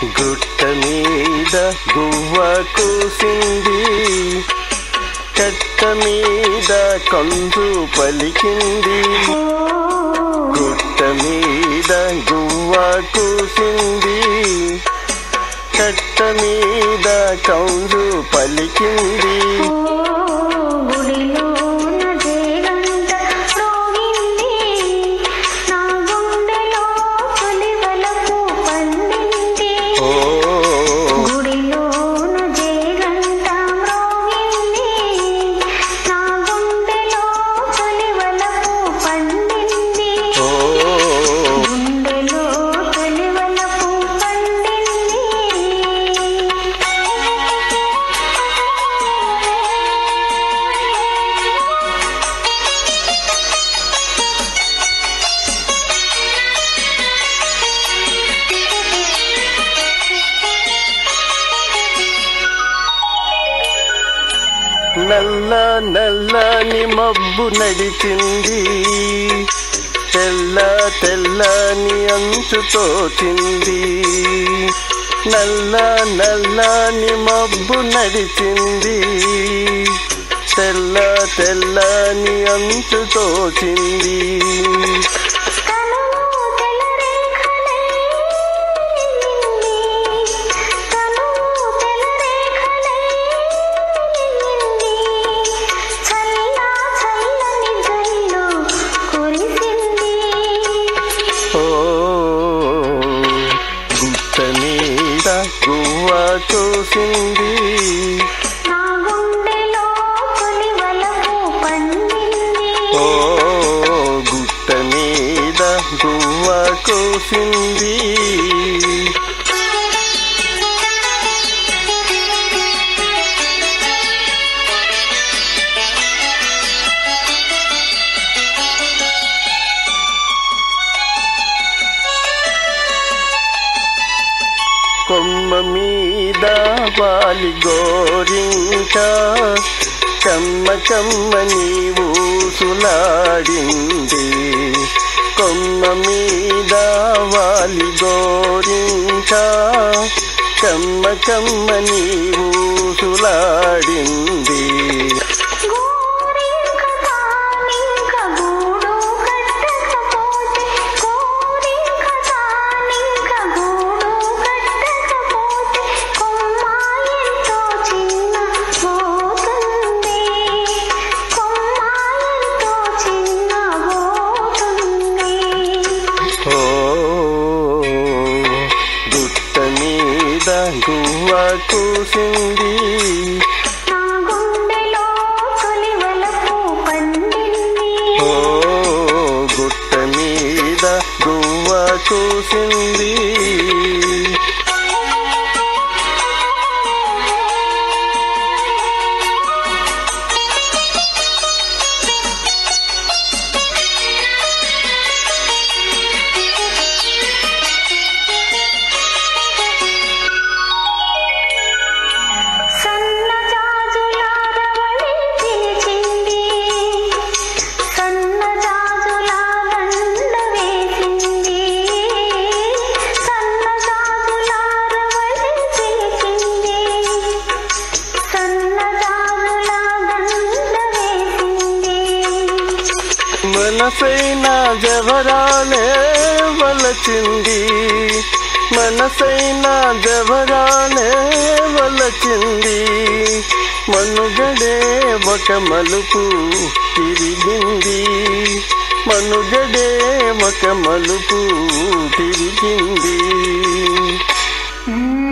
గుట్ట మీద గువ్వ కూసింది కట్ట మీద కందు పలికింది గుట్ట మీద గువ్వ కూసింది కట్ట మీద కౌంజు పలికింది గుడిలోన జయగంట మ్రోగింది. నా గుండెలో తొలివలపు పండింది. ఓ గుడిలోన జయగంట మ్రోగింది. నా గుండెలో తొలివలపు పండింది. ఓ గుండెలో తొలివలపు నల్ల నల్లని మబ్బు నడిచింది తెల్ల తెల్లని అంచు తోచింది నల్ల నల్లని మబ్బు నడిచింది తెల్ల తెల్లని అంచు తోచింది కనుము తెలరేఖలై నిండి కనుము తెలరేఖలై నిండి చల్ల చల్లని జల్లు కురిసింది ఓ గుట్ట మీద గువ్వ చూసింది నా గుండెలో తొలి వలపు పండింది ఓ గుట్ట మీద గువ్వ కోసింది కొమ్మ మీద వాలి గోరింక కమ్మ కమ్మ నీవు సులాడింది కొమ్మ మీద వాలి గోరింక కమ్మ కమ్మ నీవు సులాడింది గోరింక తానింక గూడు కట్టకపోతే గోరింక తానింక గూడు కట్టకపోతే కొమ్మ ఎంతో చిన్న పోతుంది కొమ్మ ఎంతో చిన్న పోతుంది ఓ గుట్ట మీద గువ్వ కూసింది నా గుండెలో తొలి వలపు పండింది ఓ గుట్ట మీద గువ్వ కూసింది సన్న జాజుల రవళి పిలిచింది సన్న జాజుల దండ వేసింది సన్న జాజుల రవళి పిలిచింది సన్న జాజుల దండ వేసింది మనసైన జవరాలే వలచింది మనసైన జవరాలే వలచింది మనుగడే ఒక మలుపు తిరిగింది మనుగడే ఒక మలుపు తిరిగింది Mm.